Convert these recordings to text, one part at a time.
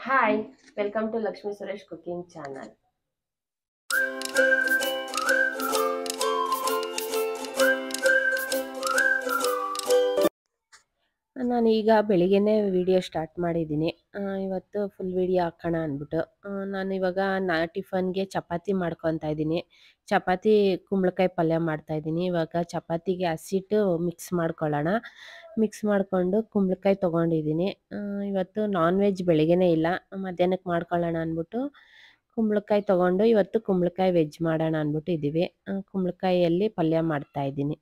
Hi welcome to Lakshmi Suresh cooking channel ನಾನು ಈಗ ಬೆಳಿಗ್ಗೆನೇ video start ಮಾಡಿದ್ದೀನಿ ಆ, ಇವತ್ತು ಫುಲ್ ವಿಡಿಯೋ ಹಾಕೋಣ ಅಂದ್ಬಿಟ್ಟು ಆ, ನಾನು ಇವಾಗ ನಾ ಟಿಫನ್ಗೆ ಚಪಾತಿ ಮಾಡ್ಕೊತಾ ಇದ್ದೀನಿ ಚಪಾತಿ ಕುಂಬಳಕಾಯಿ ಪಲ್ಯ ಮಾಡ್ತಾ ಇದ್ದೀನಿ ಇವಾಗ ಚಪಾತಿಗೆ ಹಸಿಟ್ಟು ಮಿಕ್ಸ್ ಮಾಡ್ಕೊಳ್ಳೋಣ ಮಿಕ್ಸ್ ಮಾಡಿಕೊಂಡು ಕುಂಬಳಕಾಯಿ ತೊಗೊಂಡಿದ್ದೀನಿ ಆ, ಇವತ್ತು ನಾನ್ ವೆಜ್ ಬೆಳಿಗ್ಗೆನೇ ಇಲ್ಲ ಮಧ್ಯಾಹ್ನಕ್ಕೆ ಮಾಡ್ಕೊಳ್ಳೋಣ ಅಂದ್ಬಿಟ್ಟು ಕುಂಬಳಕಾಯಿ ತೊಗೊಂಡು ಇವತ್ತು ಕುಂಬಳಕಾಯಿ ವೆಜ್ ಮಾಡೋಣ ಅಂದ್ಬಿಟ್ಟು ಇದ್ದೀವಿ ಆ, ಕುಂಬಳಕಾಯಿಯಲ್ಲಿ ಪಲ್ಯ ಮಾಡ್ತಾ ಇದ್ದೀನಿ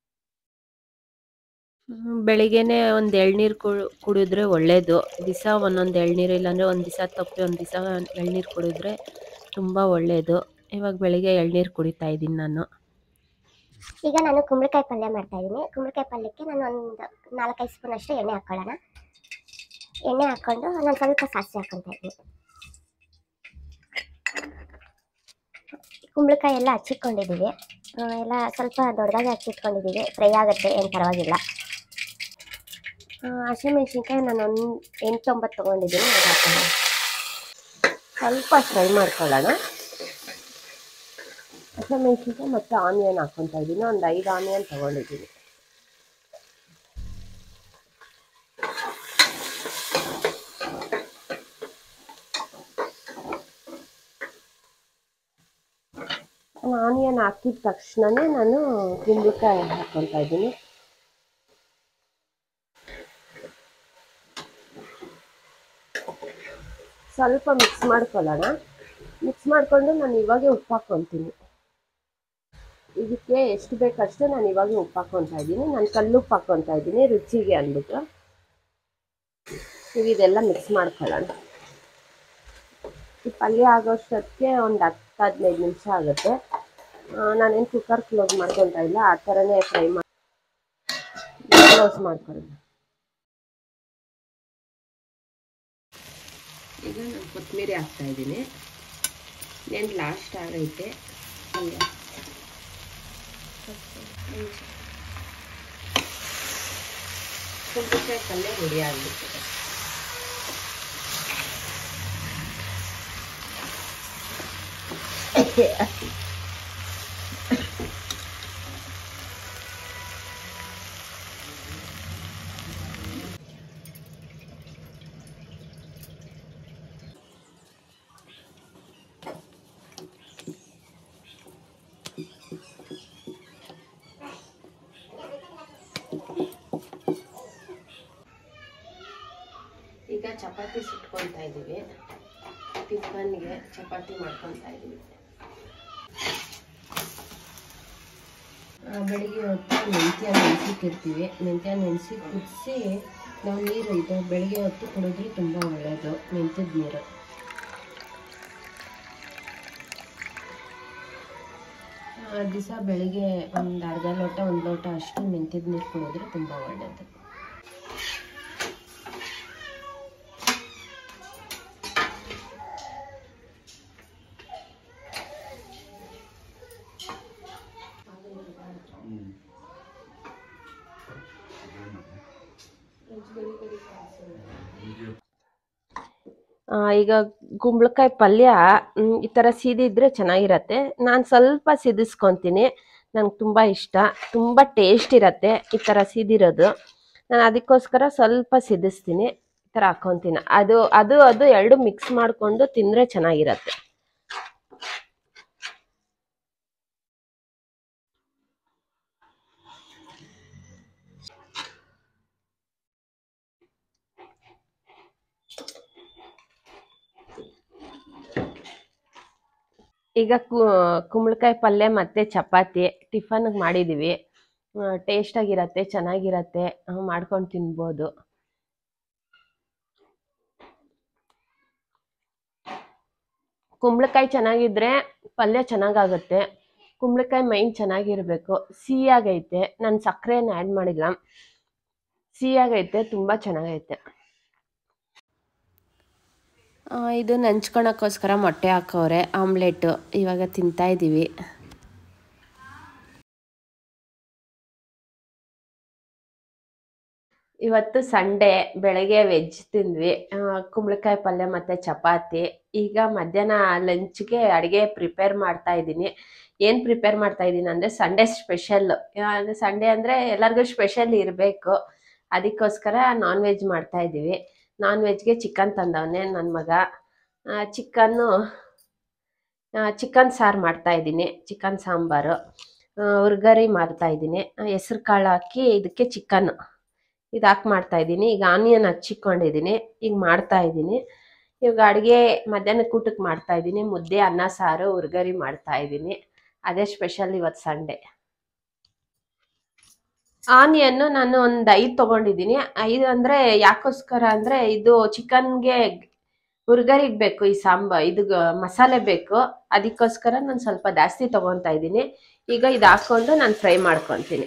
ಹ್ಮ್, ಬೆಳಿಗ್ಗೆನೆ ಒಂದು ಎಳ್ನೀರು ಕುಡ್ ಕುಡಿದ್ರೆ ಒಳ್ಳೆಯದು ದಿವಸ ಒಂದೊಂದು ಎಳ್ನೀರು ಇಲ್ಲಾಂದರೆ ಒಂದು ದಿವಸ ತಪ್ಪಿ ಒಂದು ದಿವಸ ಎಳ್ನೀರು ಕುಡಿದ್ರೆ ತುಂಬ ಒಳ್ಳೆಯದು ಇವಾಗ ಬೆಳಿಗ್ಗೆ ಎಳ್ನೀರು ಕುಡಿತಾ ಇದ್ದೀನಿ ನಾನು ಈಗ ನಾನು ಕುಂಬಳಕಾಯಿ ಪಲ್ಯ ಮಾಡ್ತಾ ಇದ್ದೀನಿ ಕುಂಬಳಕಾಯಿ ಪಲ್ಯಕ್ಕೆ ನಾನು ಒಂದು ನಾಲ್ಕೈದು ಸ್ಪೂನ್ ಅಷ್ಟು ಎಣ್ಣೆ ಹಾಕ್ಕೊಳ್ಳೋಣ ಎಣ್ಣೆ ಹಾಕ್ಕೊಂಡು ನಾನು ಸ್ವಲ್ಪ ಸಾಸಿವೆ ಹಾಕ್ಕೊತಾ ಇದ್ದೀನಿ ಕುಂಬಳಕಾಯಿ ಎಲ್ಲ ಹಚ್ಚಿಟ್ಕೊಂಡಿದ್ದೀವಿ ಆ, ಎಲ್ಲ ಸ್ವಲ್ಪ ದೊಡ್ಡದಾಗಿ ಹಚ್ಚಿಟ್ಕೊಂಡಿದ್ದೀವಿ ಫ್ರೈ ಆಗುತ್ತೆ ಏನು ಪರವಾಗಿಲ್ಲ ಆ, ಹಸಿಮೆಣ್ಸಿನ್ಕಾಯಿ ನಾನು ಒಂದು ಎಂಟೊಂಬತ್ತು ತೊಗೊಂಡಿದ್ದೀನಿ ಅದು ಹಾಕ್ಕೊಳ್ಳೋಣ ಸ್ವಲ್ಪ ಫ್ರೈ ಮಾಡ್ಕೊಳ್ಳೋಣ ಹಸಿಮೆಣ್ಸಿನ್ಕಾಯಿ ಮತ್ತು ಆನಿಯನ್ ಹಾಕ್ಕೊತಾ ಇದ್ದೀನಿ ಒಂದು ಐದು ಆನಿಯನ್ ತೊಗೊಂಡಿದ್ದೀನಿ ಆನಿಯನ್ ಹಾಕಿದ ತಕ್ಷಣನೇ ನಾನು ಕುಂಬಳಕಾಯಿ ಹಾಕ್ಕೊತಾ ಇದ್ದೀನಿ ಸ್ವಲ್ಪ ಮಿಕ್ಸ್ ಮಾಡ್ಕೊಳ್ಳೋಣ ಮಿಕ್ಸ್ ಮಾಡಿಕೊಂಡು ನಾನು ಇವಾಗೆ ಉಪ್ಪು ಹಾಕ್ಕೊತೀನಿ ಇದಕ್ಕೆ ಎಷ್ಟು ಬೇಕಷ್ಟು ನಾನು ಇವಾಗೆ ಉಪ್ಪು ಹಾಕ್ಕೊತಾ ಇದ್ದೀನಿ ನಾನು ಕಲ್ಲುಪ್ಪು ಹಾಕ್ಕೊತಾ ಇದ್ದೀನಿ ರುಚಿಗೆ ಅಂದ್ಬಿಟ್ಟು ಈಗ ಇದೆಲ್ಲ ಮಿಕ್ಸ್ ಮಾಡ್ಕೊಳ್ಳೋಣ ಈ ಪಲ್ಯ ಆಗೋಷ್ಟೊತ್ತಿಗೆ ಒಂದು ಹತ್ತು ಹದಿನೈದು ನಿಮಿಷ ಆಗುತ್ತೆ ಆ, ನಾನೇನು ಕುಕ್ಕರ್ ಕ್ಲೋಸ್ ಮಾಡ್ಕೊತಾ ಇಲ್ಲ ಆ ಥರನೇ ಫ್ರೈ ಮಾಡಿ ಕ್ಲೋಸ್ ಮಾಡ್ಕೊಳ್ಳೋಣ ಈಗ ನಾನು ಕೊತ್ತಂಬರಿ ಹಾಕ್ತಾ ಇದ್ದೀನಿ ಏನು ಲಾಸ್ಟ್ ಆಗೈತೆ ಪಲ್ಯ ಕುಂಬಳಕಾಯಿ ಪಲ್ಯ ರೆಡಿ ಆಗಿಬಿಟ್ಟಿದೆ ಈಗ ಚಪಾತಿ ಸುಟ್ಕೊತಾ ಇದ್ದೀವಿ ಟಿಫನ್ಗೆ ಚಪಾತಿ ಮಾಡ್ಕೊತಾ ಇದ್ದೀವಿ ಆ, ಬೆಳಿಗ್ಗೆ ಹೊತ್ತು ಮೆಂತ್ಯ ನೆನೆಸಿಟ್ಟಿರ್ತೀವಿ ಮೆಂತ್ಯ ನೆನೆಸಿ ಕುದಿಸಿ ನಾವು ನೀರು ಇದು ಬೆಳಿಗ್ಗೆ ಹೊತ್ತು ಕುಡಿದ್ರೆ ತುಂಬ ಒಳ್ಳೆಯದು ಮೆಂತ್ಯದ ನೀರು ದಿವಸ ಬೆಳಿಗ್ಗೆ ಒಂದು ಅರ್ಧ ಲೋಟ ಒಂದು ಲೋಟ ಅಷ್ಟು ಮೆಂತ್ಯದ ನೀರು ಕುಡಿದ್ರೆ ತುಂಬ ಒಳ್ಳೆಯದು ಆ, ಈಗ ಕುಂಬಳಕಾಯಿ ಪಲ್ಯ ಮ್, ಈ ಥರ ಸಿದಿದ್ರೆ ಚೆನ್ನಾಗಿರತ್ತೆ ನಾನು ಸ್ವಲ್ಪ ಸಿದಿಸ್ಕೊತೀನಿ ನಂಗೆ ತುಂಬ ಇಷ್ಟ ತುಂಬ ಟೇಸ್ಟ್ ಇರತ್ತೆ ಈ ಥರ ಸಿದಿರೋದು ನಾನು ಅದಕ್ಕೋಸ್ಕರ ಸ್ವಲ್ಪ ಸಿದಿಸ್ತೀನಿ ಈ ಥರ ಹಾಕ್ಕೊತೀನಿ ಅದು ಅದು ಅದು ಎರಡು ಮಿಕ್ಸ್ ಮಾಡಿಕೊಂಡು ತಿಂದರೆ ಚೆನ್ನಾಗಿರತ್ತೆ ಈಗ ಕು- ಕುಂಬಳಕಾಯಿ ಪಲ್ಯ ಮತ್ತು ಚಪಾತಿ ಟಿಫನ್ಗೆ ಮಾಡಿದ್ದೀವಿ ಟೇಸ್ಟಾಗಿರತ್ತೆ ಚೆನ್ನಾಗಿರತ್ತೆ ಮಾಡ್ಕೊಂಡು ತಿನ್ಬೋದು ಕುಂಬಳಕಾಯಿ ಚೆನ್ನಾಗಿದ್ರೆ ಪಲ್ಯ ಚೆನ್ನಾಗಾಗುತ್ತೆ ಕುಂಬಳಕಾಯಿ ಮೈನ್ ಚೆನ್ನಾಗಿರಬೇಕು ಸಿಹಿಯಾಗೈತೆ ನಾನು ಸಕ್ಕರೆಯನ್ನು ಆ್ಯಡ್ ಮಾಡಿಲ್ಲ ಸಿಹಿಯಾಗೈತೆ ತುಂಬ ಚೆನ್ನಾಗೈತೆ ಆ, ಇದು ನಂಚ್ಕೊಳಕ್ಕೋಸ್ಕರ ಮೊಟ್ಟೆ ಹಾಕವ್ರೆ ಆಮ್ಲೆಟು ಇವಾಗ ತಿಂತಾ ಇದ್ದೀವಿ ಇವತ್ತು ಸಂಡೇ ಬೆಳಗ್ಗೆ ವೆಜ್ ತಿಂದ್ವಿ ಆ, ಕುಂಬಳಕಾಯಿ ಪಲ್ಯ ಮತ್ತು ಚಪಾತಿ ಈಗ ಮಧ್ಯಾಹ್ನ ಲಂಚ್ಗೆ ಅಡುಗೆ ಪ್ರಿಪೇರ್ ಮಾಡ್ತಾ ಇದ್ದೀನಿ ಏನು ಪ್ರಿಪೇರ್ ಮಾಡ್ತಾ ಇದ್ದೀನಿ ಅಂದರೆ ಸಂಡೇ ಸ್ಪೆಷಲ್ ಸಂಡೇ ಅಂದರೆ ಎಲ್ಲರಿಗೂ ಸ್ಪೆಷಲ್ ಇರಬೇಕು ಅದಕ್ಕೋಸ್ಕರ ನಾನ್ ವೆಜ್ ಮಾಡ್ತಾ ಇದ್ದೀವಿ ನಾನ್ ವೆಜ್ಗೆ ಚಿಕನ್ ತಂದವನೆ ನನ್ನ ಮಗ ಚಿಕನ್ನು ಚಿಕನ್ ಸಾರು ಮಾಡ್ತಾ ಇದ್ದೀನಿ ಚಿಕನ್ ಸಾಂಬಾರು ಉರ್ಗರಿ ಮಾಡ್ತಾ ಇದ್ದೀನಿ ಹೆಸ್ರು ಕಾಳು ಹಾಕಿ ಇದಕ್ಕೆ ಚಿಕನ್ ಇದು ಹಾಕಿ ಮಾಡ್ತಾ ಇದ್ದೀನಿ ಈಗ ಆನಿಯನ್ ಹಚ್ಚಿಕೊಂಡಿದ್ದೀನಿ ಈಗ ಮಾಡ್ತಾ ಇದ್ದೀನಿ ಇವಾಗ ಅಡುಗೆ ಮಧ್ಯಾಹ್ನಕ್ಕೆ ಊಟಕ್ಕೆ ಮಾಡ್ತಾ ಇದ್ದೀನಿ ಮುದ್ದೆ ಅನ್ನ ಸಾರು ಉರ್ಗರಿ ಮಾಡ್ತಾ ಇದ್ದೀನಿ ಅದೇ ಸ್ಪೆಷಲ್ ಇವತ್ತು ಸಂಡೇ ಆನಿಯನ್ನು ನಾನು ಒಂದು ಐದು ತೊಗೊಂಡಿದ್ದೀನಿ ಐದು ಅಂದರೆ ಯಾಕೋಸ್ಕರ ಅಂದರೆ ಇದು ಚಿಕನ್ಗೆ ಉರ್ಗರಿಗೆ ಬೇಕು ಈ ಸಾಂಬ ಇದು ಗ- ಮಸಾಲೆ ಬೇಕು ಅದಕ್ಕೋಸ್ಕರ ನಾನು ಸ್ವಲ್ಪ ಜಾಸ್ತಿ ತೊಗೊತಾ ಇದ್ದೀನಿ ಈಗ ಇದು ಹಾಕ್ಕೊಂಡು ನಾನು ಫ್ರೈ ಮಾಡ್ಕೊತೀನಿ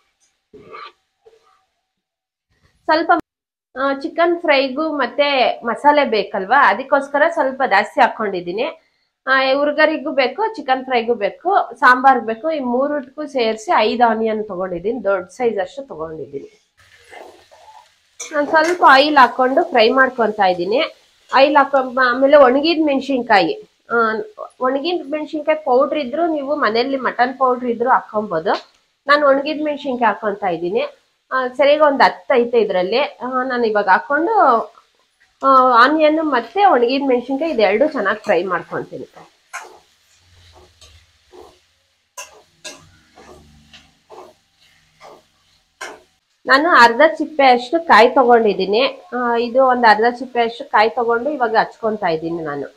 ಸ್ವಲ್ಪ ಚಿಕನ್ ಫ್ರೈಗೂ ಮತ್ತೆ ಮಸಾಲೆ ಬೇಕಲ್ವಾ ಅದಕ್ಕೋಸ್ಕರ ಸ್ವಲ್ಪ ಜಾಸ್ತಿ ಹಾಕೊಂಡಿದ್ದೀನಿ ಉರ್ಗರಿಗೂ ಬೇಕು ಚಿಕನ್ ಫ್ರೈಗೂ ಬೇಕು ಸಾಂಬಾರ್ಗೆ ಬೇಕು ಈ ಮೂರಕ್ಕೂ ಸೇರಿಸಿ ಐದು ಆನಿಯನ್ ತೊಗೊಂಡಿದ್ದೀನಿ ದೊಡ್ಡ ಸೈಜ್ ಅಷ್ಟು ತೊಗೊಂಡಿದ್ದೀನಿ ನಾನು ಸ್ವಲ್ಪ ಆಯಿಲ್ ಹಾಕೊಂಡು ಫ್ರೈ ಮಾಡ್ಕೊತಾ ಇದ್ದೀನಿ ಆಯಿಲ್ ಹಾಕೊಂಡ್ ಆಮೇಲೆ ಒಣಗಿದ ಮೆಣಸಿನ್ಕಾಯಿ ಒಣಗಿದ ಮೆಣಸಿನ್ಕಾಯಿ ಪೌಡ್ರ್ ಇದ್ರು ನೀವು ಮನೆಯಲ್ಲಿ ಮಟನ್ ಪೌಡ್ರ್ ಇದ್ರು ಹಾಕೊಬೋದು ನಾನು ಒಣಗಿದ ಮೆಣಸಿನ್ಕಾಯಿ ಹಾಕೊತಾ ಇದ್ದೀನಿ ಸರಿಯಾಗಿ ಒಂದು ಹತ್ತು ಐತೆ ಇದರಲ್ಲಿ ನಾನು ಇವಾಗ ಹಾಕೊಂಡು ಆನಿಯನ್ ಮತ್ತೆ ಒಣಗಿದ ಮೆಣಸಿನ್ಕಾಯಿ ಇದೆರಡು ಚೆನ್ನಾಗಿ ಫ್ರೈ ಮಾಡ್ಕೊತೀನಿ ನಾನು ಅರ್ಧ ಚಿಪ್ಪೆ ಅಷ್ಟು ಕಾಯಿ ತಗೊಂಡಿದ್ದೀನಿ ಆ, ಇದು ಒಂದು ಅರ್ಧ ಚಿಪ್ಪೆ ಅಷ್ಟು ಕಾಯಿ ತಗೊಂಡು ಇವಾಗ ಹಚ್ಕೊತಾ ಇದ್ದೀನಿ ನಾನು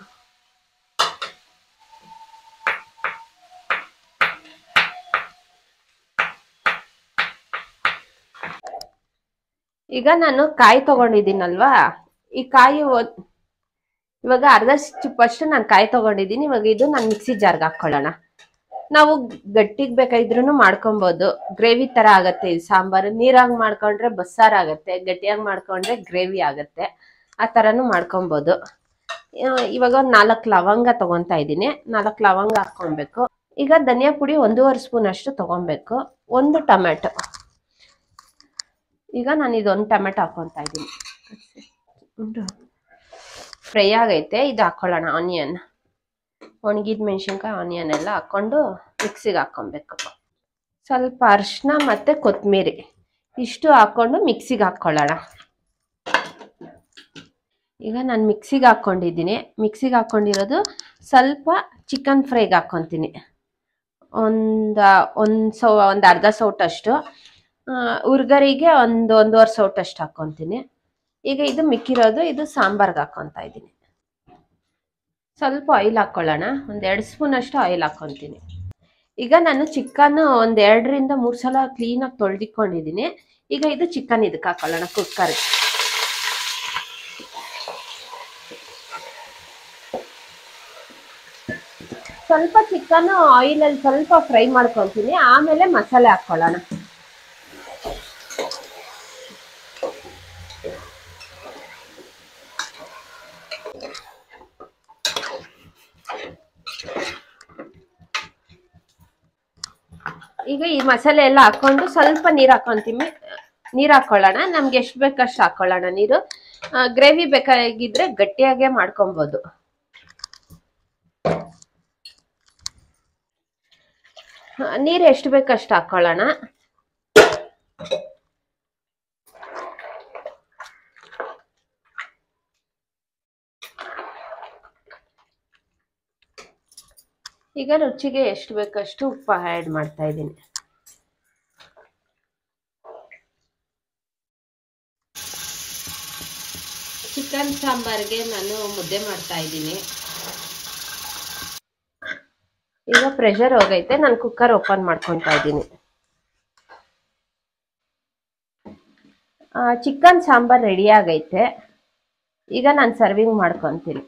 ಈಗ ನಾನು ಕಾಯಿ ತಗೊಂಡಿದ್ದೀನಲ್ವಾ ಈ ಕಾಯಿ ಒ- ಇವಾಗ ಅರ್ಧ ಚಿಪ್ಪಷ್ಟು ನಾನು ಕಾಯಿ ತಗೊಂಡಿದ್ದೀನಿ ಇವಾಗ ಇದು ನಾನು ಮಿಕ್ಸಿ ಜಾರ್ಗೆ ಹಾಕೊಳ್ಳೋಣ ನಾವು ಗಟ್ಟಿಗೆ ಬೇಕಾದ್ರೂ ಮಾಡ್ಕೊಬೋದು ಗ್ರೇವಿ ತರ ಆಗತ್ತೆ ಇದು ಸಾಂಬಾರು ನೀರಾಗಿ ಮಾಡ್ಕೊಂಡ್ರೆ ಬಸ್ಸಾರು ಆಗತ್ತೆ ಗಟ್ಟಿಯಾಗಿ ಮಾಡ್ಕೊಂಡ್ರೆ ಗ್ರೇವಿ ಆಗತ್ತೆ ಆ ಥರನೂ ಮಾಡ್ಕೊಬೋದು ಆ, ಇವಾಗ ಒಂದು ನಾಲ್ಕು ಲವಂಗ ತಗೊತಾ ಇದ್ದೀನಿ ನಾಲ್ಕು ಲವಂಗ ಹಾಕ್ಕೊಬೇಕು ಈಗ ಧನಿಯಾ ಪುಡಿ ಒಂದೂವರೆ ಸ್ಪೂನ್ ಅಷ್ಟು ತಗೊಬೇಕು ಒಂದು ಟೊಮೆಟೊ ಈಗ ನಾನು ಇದೊಂದು ಟೊಮೆಟೊ ಹಾಕ್ಕೊತಾ ಇದ್ದೀನಿ ಫ್ರೈ ಆಗೈತೆ ಇದು ಹಾಕ್ಕೊಳ್ಳೋಣ ಆನಿಯನ್ ಒಣಗಿದ ಮೆಣಸಿನ್ಕಾಯಿ ಆನಿಯನ್ ಎಲ್ಲ ಹಾಕ್ಕೊಂಡು ಮಿಕ್ಸಿಗೆ ಹಾಕ್ಕೊಬೇಕು ಸ್ವಲ್ಪ ಅರಿಶಿನ ಮತ್ತು ಕೊತ್ತಂಬರಿ ಇಷ್ಟು ಹಾಕ್ಕೊಂಡು ಮಿಕ್ಸಿಗೆ ಹಾಕ್ಕೊಳ್ಳೋಣ ಈಗ ನಾನು ಮಿಕ್ಸಿಗೆ ಹಾಕ್ಕೊಂಡಿದ್ದೀನಿ ಮಿಕ್ಸಿಗೆ ಹಾಕ್ಕೊಂಡಿರೋದು ಸ್ವಲ್ಪ ಚಿಕನ್ ಫ್ರೈಗೆ ಹಾಕ್ಕೊತೀನಿ ಒಂದು ಒಂದು ಸೌ ಒಂದು ಅರ್ಧ ಸೌಟಷ್ಟು ಆ, ಉರ್ಗರಿಗೆ ಒಂದು ಒಂದೂವರೆ ಸೌಟಷ್ಟು ಹಾಕ್ಕೊತೀನಿ ಈಗ ಇದು ಮಿಕ್ಕಿರೋದು ಇದು ಸಾಂಬಾರ್ಗೆ ಹಾಕ್ಕೊತಾ ಇದ್ದೀನಿ ಸ್ವಲ್ಪ ಆಯಿಲ್ ಹಾಕ್ಕೊಳ್ಳೋಣ ಒಂದು ಎರಡು ಸ್ಪೂನ್ ಅಷ್ಟು ಆಯಿಲ್ ಹಾಕ್ಕೊತೀನಿ ಈಗ ನಾನು ಚಿಕನ್ ಒಂದು ಎರಡರಿಂದ ಮೂರು ಸಲ ಕ್ಲೀನಾಗಿ ತೊಳೆದಿಕೊಂಡಿದ್ದೀನಿ ಈಗ ಇದು ಚಿಕನ್ ಇದಕ್ಕೆ ಹಾಕ್ಕೊಳ್ಳೋಣ ಕುಕ್ಕರ್ಗೆ ಸ್ವಲ್ಪ ಚಿಕನ್ ಆಯಿಲಲ್ಲಿ ಸ್ವಲ್ಪ ಫ್ರೈ ಮಾಡ್ಕೊತೀನಿ ಆಮೇಲೆ ಮಸಾಲೆ ಹಾಕ್ಕೊಳ್ಳೋಣ ಈಗ ಈ ಮಸಾಲೆ ಎಲ್ಲ ಹಾಕೊಂಡು ಸ್ವಲ್ಪ ನೀರು ಹಾಕೊಂತೀವಿ ನೀರು ಹಾಕೊಳ್ಳೋಣ ನಮ್ಗೆ ಎಷ್ಟು ಬೇಕಷ್ಟು ಹಾಕೊಳ್ಳೋಣ ನೀರು ಗ್ರೇವಿ ಬೇಕಾಗಿದ್ರೆ ಗಟ್ಟಿಯಾಗೆ ಮಾಡ್ಕೊಬೋದು ನೀರು ಎಷ್ಟು ಬೇಕಷ್ಟು ಹಾಕೊಳ್ಳೋಣ ಈಗ ರುಚಿಗೆ ಎಷ್ಟು ಬೇಕಷ್ಟು ಉಪ್ಪು ಆ್ಯಡ್ ಮಾಡ್ತಾ ಇದ್ದೀನಿ ಚಿಕನ್ ಸಾಂಬಾರ್ಗೆ ನಾನು ಮುದ್ದೆ ಮಾಡ್ತಾ ಇದ್ದೀನಿ ಈಗ ಪ್ರೆಷರ್ ಹೋಗೈತೆ ನಾನು ಕುಕ್ಕರ್ ಓಪನ್ ಮಾಡ್ಕೊತಾ ಇದ್ದೀನಿ ಚಿಕನ್ ಸಾಂಬಾರ್ ರೆಡಿ ಆಗೈತೆ ಈಗ ನಾನು ಸರ್ವಿಂಗ್ ಮಾಡ್ಕೊತೀನಿ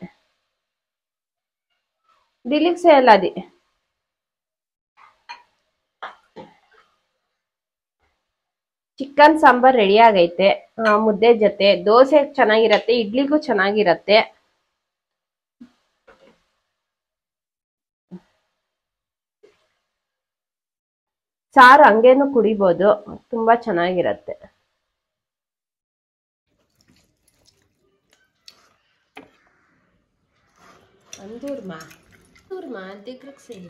ದಿಲೀಕ್ಸೆ ಎಲ್ಲ ಅದಿ ಚಿಕನ್ ಸಾಂಬಾರ್ ರೆಡಿ ಆಗೈತೆ ಆ, ಮುದ್ದೆ ಜೊತೆ ದೋಸೆ ಚೆನ್ನಾಗಿರತ್ತೆ ಇಡ್ಲಿಗೂ ಚೆನ್ನಾಗಿರತ್ತೆ ಸಾರು ಹಂಗೇನು ಕುಡಿಬೋದು ತುಂಬಾ ಚೆನ್ನಾಗಿರತ್ತೆ अंदूर माँ अंदूर माँ देख रख से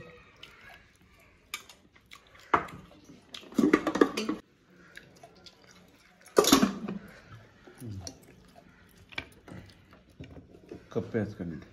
ಕಪ್ಪೆ ಹಚ್ಕೊಂಡಿದ್ದೆ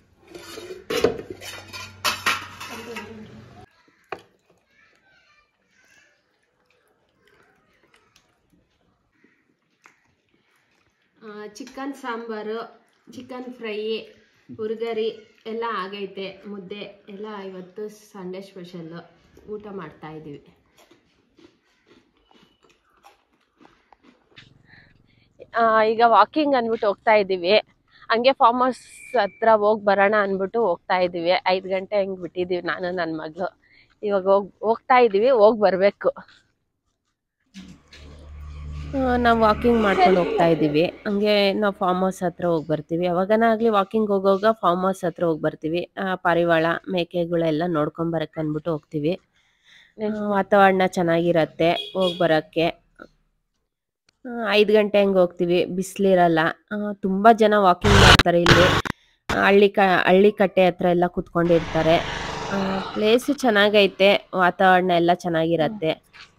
ಚಿಕನ್ ಸಾಂಬಾರು ಚಿಕನ್ ಫ್ರೈ ಹುರ್ಗರಿ ಎಲ್ಲ ಆಗೈತೆ ಮುದ್ದೆ ಎಲ್ಲ ಇವತ್ತು ಸಂಡೇ ಸ್ಪೆಷಲ್ಲು ಊಟ ಮಾಡ್ತಾ ಇದ್ದೀವಿ ಈಗ ವಾಕಿಂಗ್ ಅಂದ್ಬಿಟ್ಟು ಹೋಗ್ತಾ ಇದ್ದೀವಿ ಹಂಗೆ ಫಾರ್ಮ್ ಹೌಸ್ ಹತ್ರ ಹೋಗಿ ಬರೋಣ ಅಂದ್ಬಿಟ್ಟು ಹೋಗ್ತಾ ಇದ್ದೀವಿ ಐದು ಗಂಟೆ ಹಂಗೆ ಬಿಟ್ಟಿದ್ದೀವಿ ನಾನು ನನ್ನ ಮಗಳು ಇವಾಗ ಹೋಗಿ ಹೋಗ್ತಾ ಇದ್ದೀವಿ ಹೋಗಿ ಬರಬೇಕು ನಾವು ವಾಕಿಂಗ್ ಮಾಡ್ಕೊಂಡು ಹೋಗ್ತಾ ಇದ್ದೀವಿ ಹಂಗೆ ನಾವು ಫಾರ್ಮ್ ಹೌಸ್ ಹತ್ರ ಹೋಗಿ ಬರ್ತೀವಿ ಯಾವಾಗನಾಗಲಿ ವಾಕಿಂಗ್ ಹೋಗೋವಾಗ ಫಾರ್ಮ್ ಹೌಸ್ ಹತ್ರ ಹೋಗಿ ಬರ್ತೀವಿ ಆ, ಪಾರಿವಾಳ ಮೇಕೆಗಳೆಲ್ಲ ನೋಡ್ಕೊಂಡ್ ಬರಕ್ಕೆ ಅಂದ್ಬಿಟ್ಟು ಹೋಗ್ತೀವಿ ಆ, ವಾತಾವರಣ ಚೆನ್ನಾಗಿರತ್ತೆ ಹೋಗಿ ಬರೋಕ್ಕೆ ಐದು ಗಂಟೆ ಹಂಗೆ ಹೋಗ್ತೀವಿ ಬಿಸಿಲಿರಲ್ಲ ತುಂಬ ಜನ ವಾಕಿಂಗ್ ಮಾಡ್ತಾರೆ ಇಲ್ಲಿ ಆ, ಹಳ್ಳಿ ಕ ಹಳ್ಳಿ ಕಟ್ಟೆ ಹತ್ರ ಎಲ್ಲ ಕುತ್ಕೊಂಡಿರ್ತಾರೆ ಪ್ಲೇಸು ಚೆನ್ನಾಗೈತೆ ವಾತಾವರಣ ಎಲ್ಲ ಚೆನ್ನಾಗಿರತ್ತೆ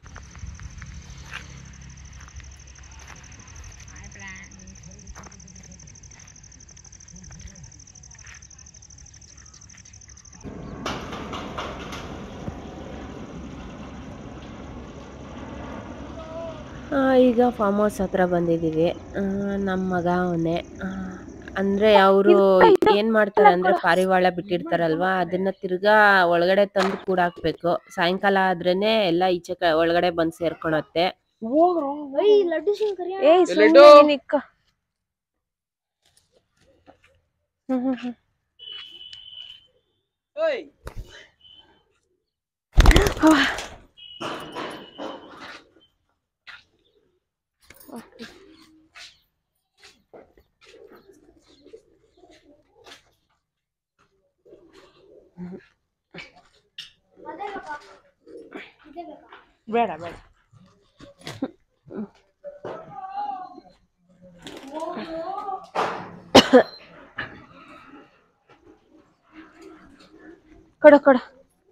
ಆ, ಈಗ ಫಾರ್ಮ್ ಹೌಸ್ ಹತ್ರ ಬಂದಿದ್ದೀವಿ ಆ, ನಮ್ಮ ಮಗ ಅವನೇ ಅಂದ್ರೆ ಅವರು ಏನ್ ಮಾಡ್ತಾರೆ ಅಂದ್ರೆ ಪಾರಿವಾಳ ಬಿಟ್ಟಿರ್ತಾರಲ್ವಾ ಅದನ್ನ ತಿರ್ಗಾ ಒಳಗಡೆ ತಂದು ಕೂಡಾಕ್ಬೇಕು ಸಾಯಂಕಾಲ ಆದ್ರೇನೆ ಎಲ್ಲ ಈಚೆ ಕ- ಒಳಗಡೆ ಬಂದು ಸೇರ್ಕೊಳತ್ತೆ ಲಡ್ಡು ಶಂಕರ್ ಏಯ್ ಲಡ್ಡು. ಸುಮ್ನೆ ನೀನ್ ಇಕ್ಕೋ. ಹ್ಮ್ ಹ್ಮ್ ಹ್ಮ್. ಬೇಡ ಬೇಡ ಕೊಡು ಕೊಡು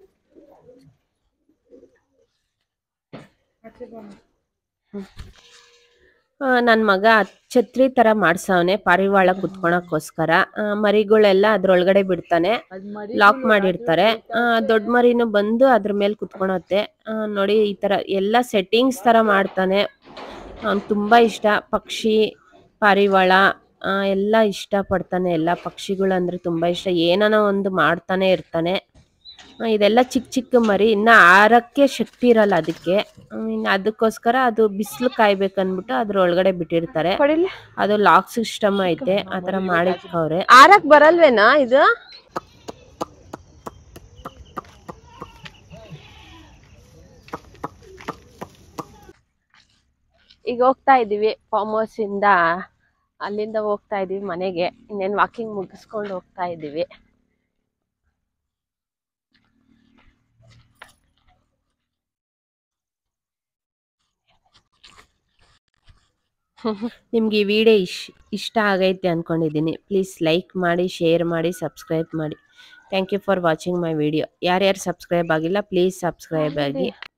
ನನ್ನ ಮಗ ಛತ್ರಿ ತರ ಮಾಡ್ಸವನೆ ಪಾರಿವಾಳ ಕುತ್ಕೊಳಕ್ಕೋಸ್ಕರ ಆ, ಮರಿಗಳೆಲ್ಲ ಅದ್ರೊಳಗಡೆ ಬಿಡ್ತಾನೆ ಲಾಕ್ ಮಾಡಿರ್ತಾರೆ ಆ, ದೊಡ್ಡ ಮರಿನು ಬಂದು ಅದ್ರ ಮೇಲೆ ಕುತ್ಕೊಳತ್ತೆ ಆ, ನೋಡಿ ಈ ತರ ಎಲ್ಲ ಸೆಟ್ಟಿಂಗ್ಸ್ ತರ ಮಾಡ್ತಾನೆ ಅವ್ನ್ ತುಂಬಾ ಇಷ್ಟ ಪಕ್ಷಿ ಪಾರಿವಾಳ ಆ, ಎಲ್ಲ ಇಷ್ಟ ಪಡ್ತಾನೆ ಎಲ್ಲ ಪಕ್ಷಿಗಳಂದ್ರೆ ತುಂಬಾ ಇಷ್ಟ ಏನನ ಒಂದು ಮಾಡ್ತಾನೆ ಇರ್ತಾನೆ ಆ, ಇದೆಲ್ಲ ಚಿಕ್ಕ ಚಿಕ್ಕ ಮರಿ ಇನ್ನ ಆರಕ್ಕೆ ಶಕ್ತಿ ಇರಲ್ಲ ಅದಕ್ಕೆ ಹ್ಮ್, ಇನ್ನ ಅದಕ್ಕೋಸ್ಕರ ಅದು ಬಿಸಿಲು ಕಾಯ್ಬೇಕನ್ಬಿಟ್ಟು ಅದ್ರ ಒಳಗಡೆ ಬಿಟ್ಟಿರ್ತಾರೆ ಅದು ಲಾಕ್ ಸಿಸ್ಟಮ್ ಐತೆ ಆತರ ಮಾಡಿಕ್ಕವ್ರೆ ಆರಕ್ ಬರಲ್ವೇನಾ ಇದು ಈಗ ಹೋಗ್ತಾ ಇದೀವಿ ಫಾರ್ಮ್ ಹೌಸ್ ಇಂದ ಅಲ್ಲಿಂದ ಹೋಗ್ತಾ ಇದೀವಿ ಮನೆಗೆ ಇನ್ನೇನ್ ವಾಕಿಂಗ್ ಮುಗಿಸ್ಕೊಂಡು ಹೋಗ್ತಾ ಇದೀವಿ ನಿಮ್ಗೆ ಈ ವಿಡಿಯೋ ಇಶ್ ಇಷ್ಟ ಆಗೈತೆ ಅಂದ್ಕೊಂಡಿದ್ದೀನಿ ಪ್ಲೀಸ್ ಲೈಕ್ ಮಾಡಿ ಶೇರ್ ಮಾಡಿ ಸಬ್ಸ್ಕ್ರೈಬ್ ಮಾಡಿ thank you for watching my video ಯಾರ್ಯಾರು ಸಬ್ಸ್ಕ್ರೈಬ್ ಆಗಿಲ್ಲ ಪ್ಲೀಸ್ ಸಬ್ಸ್ಕ್ರೈಬ್ ಆಗಿ